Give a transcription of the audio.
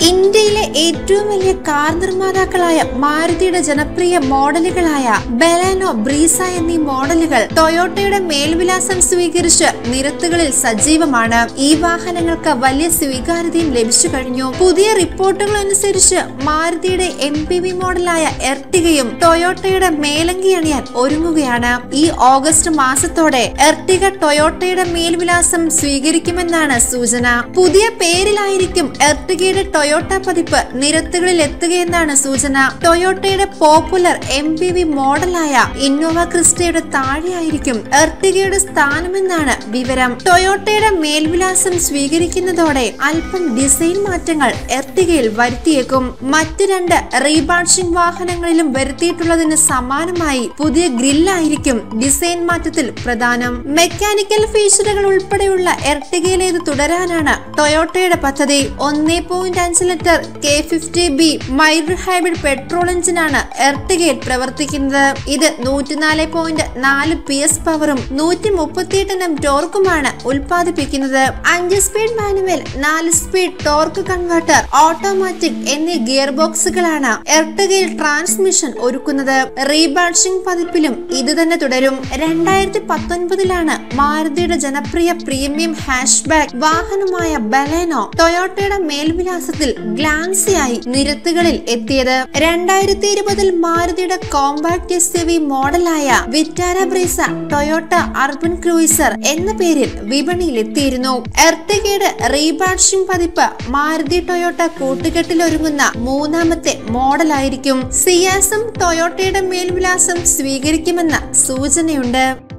ഇന്ത്യയിലെ ഏറ്റവും വലിയ കാർ നിർമ്മാതാക്കളായ മാരുതിയുടെ ജനപ്രിയ മോഡലുകളായ ബെലാനോ ബ്രീസ എന്നീ മോഡലുകൾ ടൊയോട്ടയുടെ മേൽവിലാസം സ്വീകരിച്ച് നിരത്തുകളിൽ സജീവമാണ് ഈ വാഹനങ്ങൾക്ക് വലിയ സ്വീകാര്യതയും ലഭിച്ചു കഴിഞ്ഞു പുതിയ റിപ്പോർട്ടുകൾ അനുസരിച്ച് മാരുതിയുടെ എം പി വി മോഡലായ എർട്ടികയും ടൊയോട്ടയുടെ മേലങ്കി അണിയാൻ ഒരുങ്ങുകയാണ് ഈ ഓഗസ്റ്റ് മാസത്തോടെ എർട്ടിക ടൊയോട്ടയുടെ മേൽവിലാസം സ്വീകരിക്കുമെന്നാണ് സൂചന പുതിയ പേരിലായിരിക്കും എർട്ടികയുടെ ടൊയോട്ട പതിപ്പ് നിരത്തുകളിൽ എത്തുകയെന്നാണ് സൂചന ടൊയോട്ടയുടെ പോപ്പുലർ എം പി വി മോഡലായ ഇന്നോവ ക്രിസ്റ്റയുടെ താഴെയായിരിക്കും എർട്ടികയുടെ സ്ഥാനമെന്നാണ് വിവരം ടൊയോട്ടയുടെ മേൽവിലാസം സ്വീകരിക്കുന്നതോടെ അല്പം ഡിസൈൻ മാറ്റങ്ങൾ എർട്ടികയിൽ വരുത്തിയേക്കും മറ്റ് രണ്ട് റീബാഷിംഗ് വാഹനങ്ങളിലും വരുത്തിയിട്ടുള്ളതിന് സമാനമായി പുതിയ ഗ്രില്ലായിരിക്കും ഡിസൈൻ മാറ്റത്തിൽ പ്രധാനം മെക്കാനിക്കൽ ഫീച്ചറുകൾ ഉൾപ്പെടെയുള്ള എർട്ടികയിലേത് തുടരാനാണ് ടൊയോട്ടയുടെ പദ്ധതി ഒന്നേ പോയിന്റ് അഞ്ച് litre K fifty B mild hybrid petrol എഞ്ചിനാണ് എർട്ടികയിൽ പ്രവർത്തിക്കുന്നത് ഇത് നൂറ്റിനാല് പോയിന്റ് നാല് പി എസ് പവറും നൂറ്റി മുപ്പത്തിയെട്ട് എം ടോർക്കുമാണ് ഉൽപ്പാദിപ്പിക്കുന്നത് അഞ്ച് സ്പീഡ് മാനുവൽ നാല് സ്പീഡ് ടോർക്ക് കൺവേർട്ടർ ഓട്ടോമാറ്റിക് എന്നീ ഗിയർ ബോക്സുകളാണ് എർട്ടികയിൽ ട്രാൻസ്മിഷൻ ഒരുക്കുന്നത് റീബാഷിംഗ് പതിപ്പിലും ഇത് തന്നെ തുടരും രണ്ടായിരത്തി പത്തൊൻപതിലാണ് മാരുതിയുടെ ജനപ്രിയ പ്രീമിയം ഹാഷ്ബാക്ക് വാഹനമായ ബലേനോ ടൊയോട്ടയുടെ മേൽവിലാസത്തിൽ ഗ്ലാൻസിയായി നിരത്തുകളിൽ എത്തിയത് രണ്ടായിരത്തി ഇരുപതിൽ മാരുതിയുടെ കോമ്പാക്ട് എസ് യു വി മോഡലായ Vitara Brezza Toyota Urban Cruiser എന്ന പേരിൽ വിപണിയിൽ എത്തിയിരുന്നു എർട്ടികയുടെ റീബാഷിംഗ് പതിപ്പ് മാരുതി ടൊയോട്ട കൂട്ടുകെട്ടിലൊരുങ്ങുന്ന മൂന്നാമത്തെ മോഡലായിരിക്കും സിയാസും ടൊയോട്ടയുടെ മേൽവിലാസം സ്വീകരിക്കുമെന്ന സൂചനയുണ്ട്